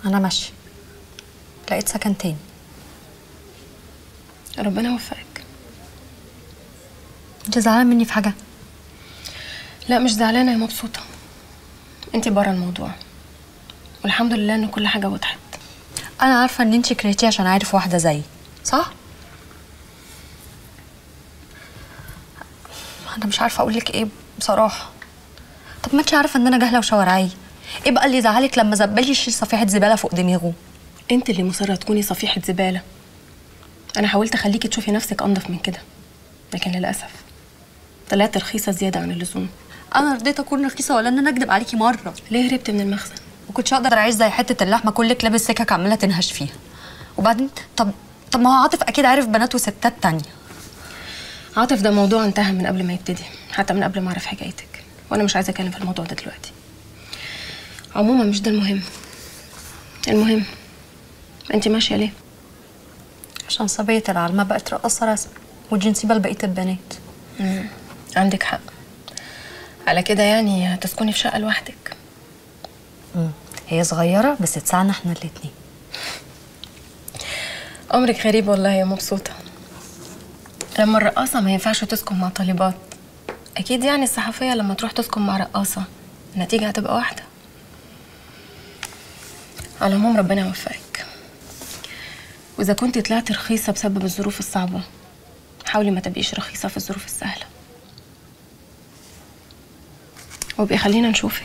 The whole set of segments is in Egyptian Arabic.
انا ماشيه لقيت سكن تاني ربنا يوفقك انت زعلان مني في حاجه لا مش زعلانه يا مبسوطه انت بره الموضوع والحمد لله ان كل حاجه وضحت انا عارفه ان انت كرهتيه عشان عارف واحده زيي صح انا مش عارفه اقول لك ايه بصراحه طب ما انت عارفه ان انا جاهله وشوارعيه ايه بقى اللي يزعلك لما زبال يشيل صفيحه زباله فوق دماغه انت اللي مصره تكوني صفيحه زباله انا حاولت اخليكي تشوفي نفسك انضف من كده لكن للاسف طلعت رخيصه زياده عن اللزوم انا رضيت اكون رخيصه ولا ان انا اكدب عليكي مره ليه هربت من المخزن ما كنتش اقدر اعيش زي حته اللحمه كلك لابس سكك عماله تنهش فيها وبعدين طب طب ما هو عاطف اكيد عارف بنات وستات تانية عاطف ده موضوع انتهى من قبل ما يبتدي حتى من قبل ما اعرف حكايتك وانا مش عايزه اتكلم في الموضوع ده دلوقتي عموما مش ده المهم المهم انت ماشيه ليه عشان صبية العلمة بقت رقاصة رسم وجنسيبة لبقية البنات مم. عندك حق على كده يعني هتسكني في شقه لوحدك مم. هي صغيرة بس تسعنا احنا الاتنين امرك غريب والله يا مبسوطه لما الرقاصه ما ينفعش تسكن مع طالبات اكيد يعني الصحفيه لما تروح تسكن مع رقاصه النتيجه هتبقى واحده على العموم ربنا يوفقك واذا كنت طلعتي رخيصه بسبب الظروف الصعبه حاولي ما تبقيش رخيصه في الظروف السهله وابقي خلينا نشوفك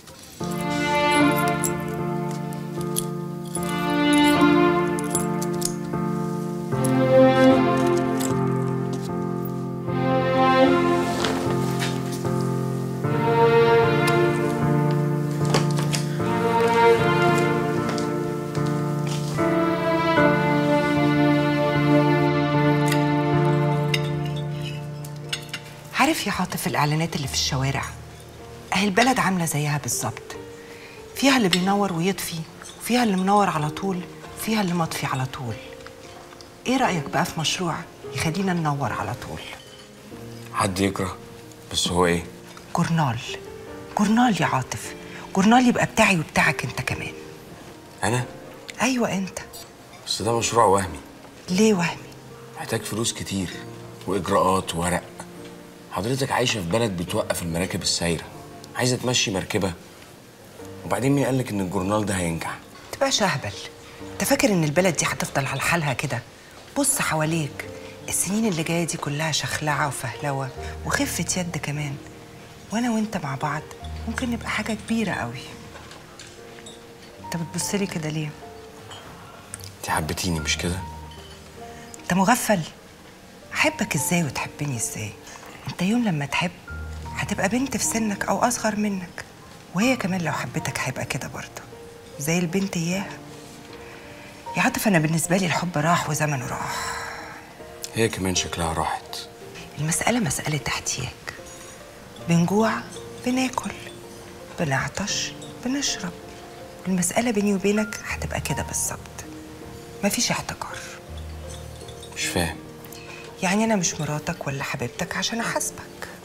عارف يا عاطف الإعلانات اللي في الشوارع أهي البلد عاملة زيها بالظبط فيها اللي بينور ويطفي وفيها اللي منور على طول وفيها اللي مطفي على طول إيه رأيك بقى في مشروع يخلينا ننور على طول حد يكره بس هو ايه جورنال جورنال يا عاطف جورنال يبقى بتاعي وبتاعك انت كمان انا ايوه انت بس ده مشروع وهمي ليه وهمي محتاج فلوس كتير واجراءات وورق حضرتك عايشه في بلد بتوقف المراكب السايره عايزه تمشي مركبه وبعدين مين قالك ان الجورنال ده هينجح تبقاش اهبل انت فاكر ان البلد دي هتفضل على حالها كده بص حواليك السنين اللي جايه دي كلها شخلعه وفهلوه وخفه يد كمان وانا وانت مع بعض ممكن نبقى حاجه كبيره قوي انت بتبص لي كده ليه انت حبيتيني مش كده انت مغفل احبك ازاي وتحبني ازاي انت يوم لما تحب هتبقى بنت في سنك او اصغر منك وهي كمان لو حبتك هيبقى كده برضه زي البنت اياها يا عاطف انا بالنسبه لي الحب راح وزمنه راح هي كمان شكلها راحت المساله مساله احتياج بنجوع بناكل بنعطش بنشرب المساله بيني وبينك هتبقى كده بالظبط مفيش احتكار مش فاهم يعني انا مش مراتك ولا حبيبتك عشان احاسبك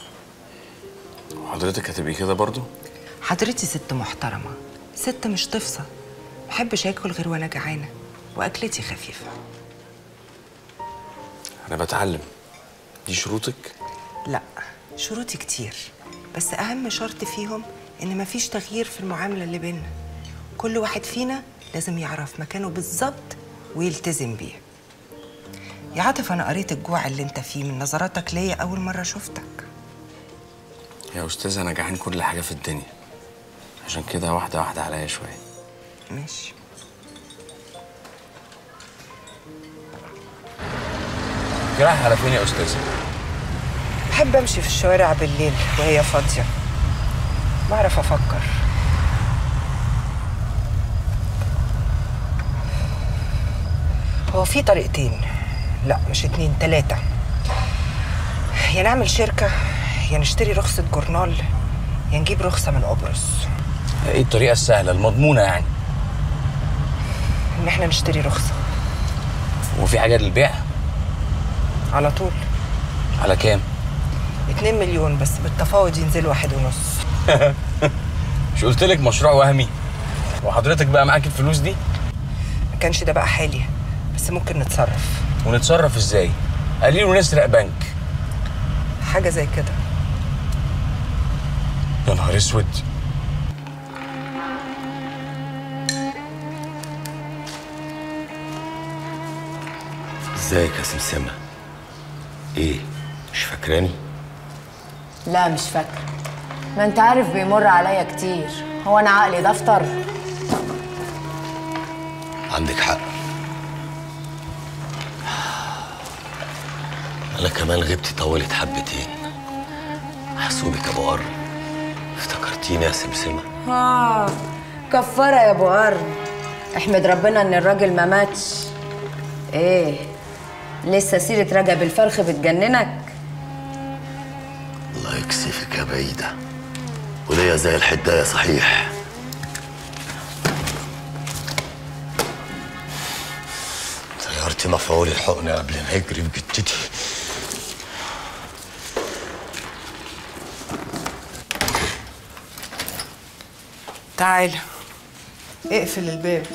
وحضرتك هتبقي كده برضو حضرتي ست محترمه ست مش تفصى محبش اكل غير وانا جعانه واكلتي خفيفه انا بتعلم دي شروطك لا شروطي كتير بس اهم شرط فيهم ان مفيش تغيير في المعامله اللي بينا كل واحد فينا لازم يعرف مكانه بالظبط ويلتزم بيه يا عاطف انا قريت الجوع اللي انت فيه من نظراتك ليا اول مره شفتك يا استاذ انا جعان كل حاجه في الدنيا عشان كده واحده واحده عليا شويه ماشي رايح على فين يا استاذه بحب امشي في الشوارع بالليل وهي فاضيه بعرف افكر هو في طريقتين لا مش اتنين تلاتة يا نعمل شركة يا نشتري رخصة جورنال يا نجيب رخصة من قبرص ايه الطريقه السهله المضمونه يعني إن إحنا نشتري رخصة وفي حاجه للبيع على طول على كام اتنين مليون بس بالتفاوض ينزل واحد ونص مش قلت لك مشروع وهمي وحضرتك بقى معاك الفلوس دي ما كانش ده بقى حالي بس ممكن نتصرف ونتصرف ازاي قليل ونسرق بنك حاجه زي كده يا نهار اسود ازيك يا سمسمة؟ ايه؟ مش فاكراني؟ لا مش فاكرة ما انت عارف بيمر عليا كتير هو انا عقلي دفتر عندك حق انا كمان غبتي طولت حبتين حسوبك ابو قرن افتكرتيني يا سمسمة اه كفارة يا ابو قرن احمد ربنا ان الراجل ما ماتش ايه لسه سيرة رجب الفرخ بتجننك الله يكسفك يا بعيدة وليا زي الحداية صحيح طيرتي مفعول الحقن قبل ما يجري بجدتي تعال اقفل الباب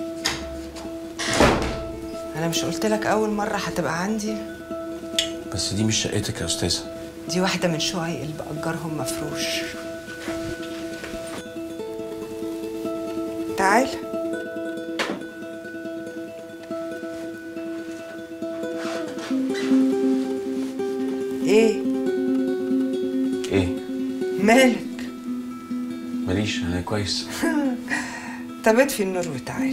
انا مش قلت لك اول مره هتبقى عندي بس دي مش شقتك يا استاذه دي واحده من شقق اللي باجرهم مفروش تعال ايه ايه مالك ماليش انا كويس طب اطفي النور وتعال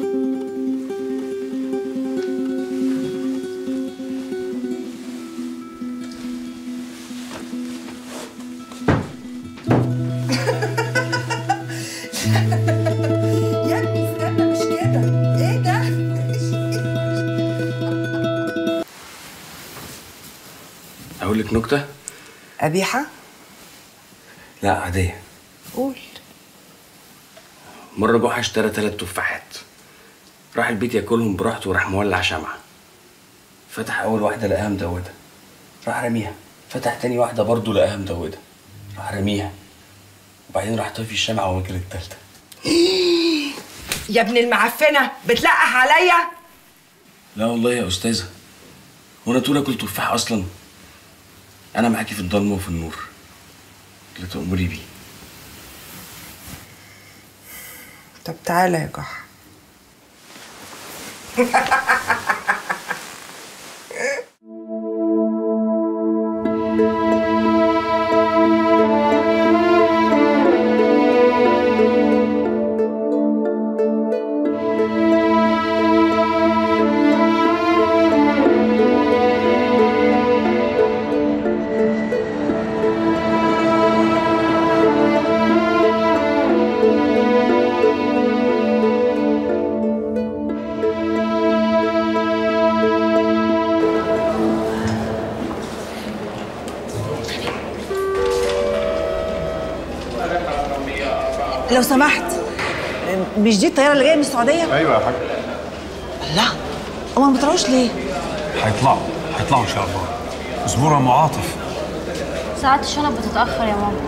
يا ابني استنى مش كده ايه ده اقول لك نكته قبيحه لا عاديه قول مره جحا اشترى تلات تفاحات راح البيت ياكلهم براحته وراح مولع شمعه فتح اول واحده لقاها مدوده راح رميها فتح تاني واحده برضه لقاها مدوده راح رميها وبعدين راح طافي الشمعه وماكل التالته يا ابن المعفنه بتلقح عليا لا والله يا استاذه وانا طول اكل تفاح اصلا انا معاكي في الضلمه وفي النور اللي تأمري بيه طب تعالى يا جحا لو سمحت مش دي الطياره اللي جايه من السعوديه ايوه يا حاج لا هما ما بيطلعوش ليه هيطلعوا هيطلعوا ان شاء الله اصبروا يا ام عاطف ساعات الشنط بتتأخر يا ماما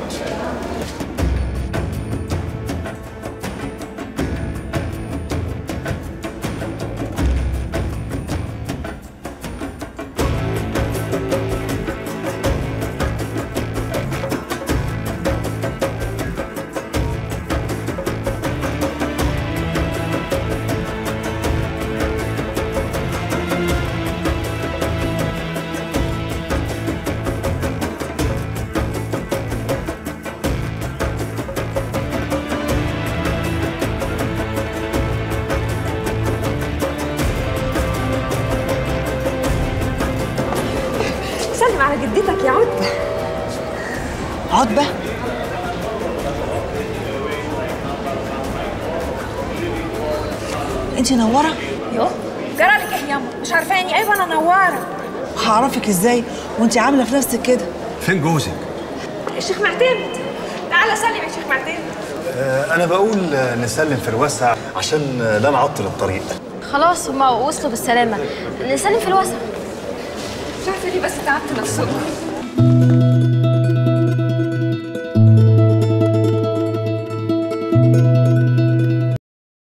سلم على جدتك يا عدة عتبه انت نوره يو جرالك ايه ياما مش عارفاني ايوه انا نواره هعرفك ازاي وانت عامله في نفسك كده فين جوزك الشيخ معتمد تعالى سلم يا شيخ معتمد آه، أنا بقول آه، نسلم في الوسع عشان آه، لا نعطل الطريق خلاص هما وصلوا بالسلامة نسلم في الوسط مش عارفه ليه بس تعبت نفسكم